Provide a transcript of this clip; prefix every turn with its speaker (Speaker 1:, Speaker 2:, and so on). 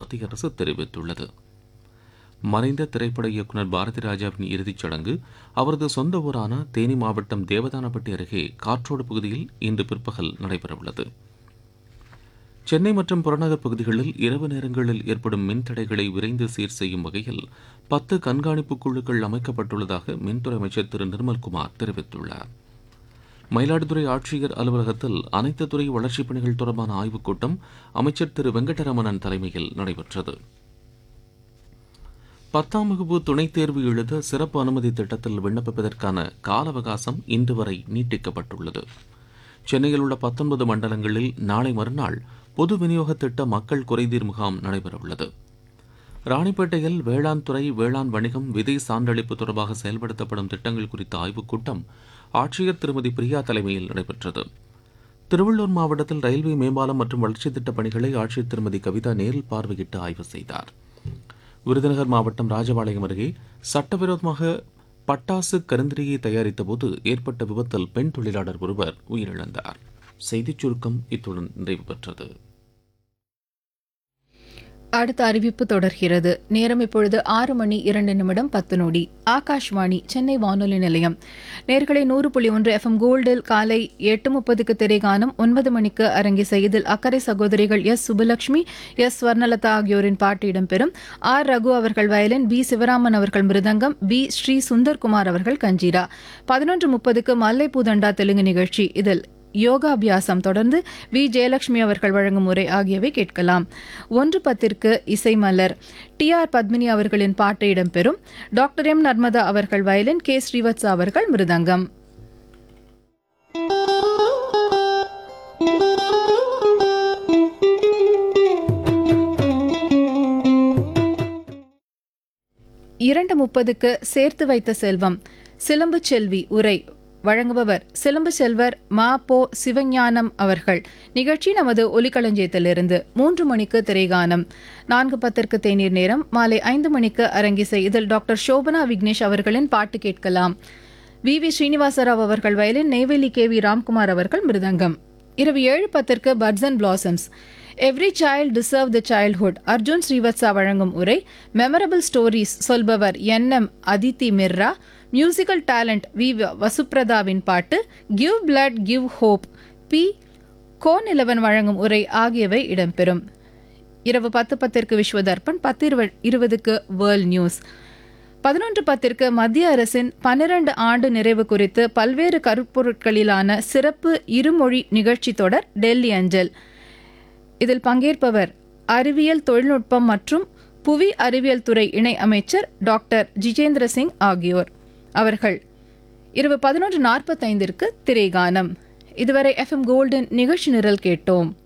Speaker 1: மத்திய அரசு தெரிவித்துள்ளது மறைந்த திரைப்பட இயக்குநர் பாரதி ராஜாவின் இறுதிச் சடங்கு அவரது சொந்த ஊரான தேனி மாவட்டம் தேவதானப்பட்டி அருகே காற்றோடு பகுதியில் இன்று பிற்பகல் நடைபெறவுள்ளது சென்னை மற்றும் புறநகர் பகுதிகளில் இரவு நேரங்களில் ஏற்படும் மின்தடைகளை விரைந்து சீர் செய்யும் வகையில் பத்து கண்காணிப்பு குழுக்கள் அமைக்கப்பட்டுள்ளதாக மின்துறை அமைச்சர் திரு நிர்மல்குமார் தெரிவித்துள்ளார் மயிலாடுதுறை ஆட்சியர் அலுவலகத்தில் அனைத்து துறை வளர்ச்சிப் பணிகள் தொடர்பான ஆய்வுக் கூட்டம் அமைச்சர் திரு வெங்கடரமணன் தலைமையில் நடைபெற்றது பத்தாம் வகுப்பு துணைத் தேர்வு எழுத சிறப்பு அனுமதி திட்டத்தில் விண்ணப்பிப்பதற்கான கால அவகாசம் இன்று வரை நீட்டிக்கப்பட்டுள்ளது சென்னையில் உள்ள பத்தொன்பது மண்டலங்களில் நாளை மறுநாள் பொது விநியோக திட்ட மக்கள் குறைதீர் முகாம் நடைபெறவுள்ளது ராணிப்பேட்டையில் வேளாண் துறை வேளாண் வணிகம் விதை சான்றளிப்பு தொடர்பாக செயல்படுத்தப்படும் திட்டங்கள் குறித்த ஆய்வுக் கூட்டம் ஆட்சியர் திருமதி பிரியா தலைமையில் நடைபெற்றது திருவள்ளூர் மாவட்டத்தில் ரயில்வே மேம்பாலம் மற்றும் வளர்ச்சித் திட்டப் பணிகளை ஆட்சியர் திருமதி கவிதா நேரில் பார்வையிட்டு ஆய்வு செய்தார் விருதுநகர் மாவட்டம் ராஜபாளையம் அருகே சட்டவிரோதமாக பட்டாசு கருந்திரியை தயாரித்தபோது ஏற்பட்ட விபத்தில் பெண் தொழிலாளர் ஒருவர் உயிரிழந்தார் செய்திச் சுருக்கம் இத்துடன் நிறைவு பெற்றது
Speaker 2: அடுத்த அறிவிப்பு தொடர்கிறது நேரம் இப்பொழுது ஆறு மணி இரண்டு நிமிடம் பத்து நொடி ஆகாஷ்வாணி சென்னை வானொலி நிலையம் நேர்களை நூறு புள்ளி ஒன்று எஃப்எம் கோல்டில் காலை எட்டு முப்பதுக்கு திரைகானம் ஒன்பது மணிக்கு அரங்கி செய்தில் அக்கறை சகோதரிகள் எஸ் சுபலட்சுமி எஸ் ஸ்வர்ணலதா ஆகியோரின் பாட்டு இடம்பெறும் ஆர் ரகு அவர்கள் வயலின் பி சிவராமன் அவர்கள் மிருதங்கம் பி ஸ்ரீ சுந்தர்குமார் அவர்கள் கஞ்சீரா பதினொன்று முப்பதுக்கு மல்லைப்பூதண்டா தெலுங்கு நிகழ்ச்சி இதில் யோகாபியாசம் தொடர்ந்து வி ஜெயலட்சுமி அவர்கள் வழங்கும் உரை ஆகியவை கேட்கலாம் ஒன்று பத்திற்கு இசை மலர் டி ஆர் பத்மினி அவர்களின் பாட்டு இடம்பெறும் டாக்டர் எம் நர்மதா அவர்கள் வயலின் கே ஸ்ரீவத்சா அவர்கள் மிருதங்கம் இரண்டு முப்பதுக்கு சேர்த்து வைத்த செல்வம் சிலம்பு செல்வி உரை வழங்குபவர் சிலம்பு செல்வர் மா போ சிவஞானம் அவர்கள் நிகழ்ச்சி நமது ஒலிக்களஞ்சியத்திலிருந்து மூன்று மணிக்கு திரைகானம் நான்கு பத்திற்கு தேநீர் நேரம் மாலை ஐந்து மணிக்கு அரங்கிசை இதில் டாக்டர் சோபனா விக்னேஷ் அவர்களின் பாட்டு கேட்கலாம் வி வி ஸ்ரீனிவாசராவ் அவர்கள் violin Neyveli K V Ramkumar அவர்கள் மிருதங்கம் இரவு ஏழு பத்திற்கு birds and blossoms every child deserve the childhood Arjun Srivatsa வழங்கும் உரை மெமரபிள் ஸ்டோரிஸ் சொல்பவர் N M Adithi Mirra musical talent V வசுப்ரதாவின் பாட்டு give blood give hope P Kon Ilavan வழங்கும் உரை ஆகியவை இடம்பெறும் இரவு பத்து பத்திற்கு விஸ்வதர்ப்பன் பத்து இருபதுக்கு வேர்ல்ட் நியூஸ் பதினொன்று பத்திற்கு மத்திய அரசின் பன்னிரண்டு ஆண்டு நிறைவு குறித்து பல்வேறு கருப்பொருட்களிலான சிறப்பு இருமொழி நிகழ்ச்சி தொடர் டெல்லி அஞ்சல் இதில் பங்கேற்பவர் அறிவியல் தொழில்நுட்பம் மற்றும் புவி அறிவியல் துறை இணை அமைச்சர் டாக்டர் ஜிஜேந்திர சிங் ஆகியோர் அவர்கள் இரவு பதினொன்று நாற்பத்தைந்திற்கு திரைகானம் இதுவரை எஃப்எம் கோல்டன் நிகழ்ச்சி நிரல் கேட்டோம்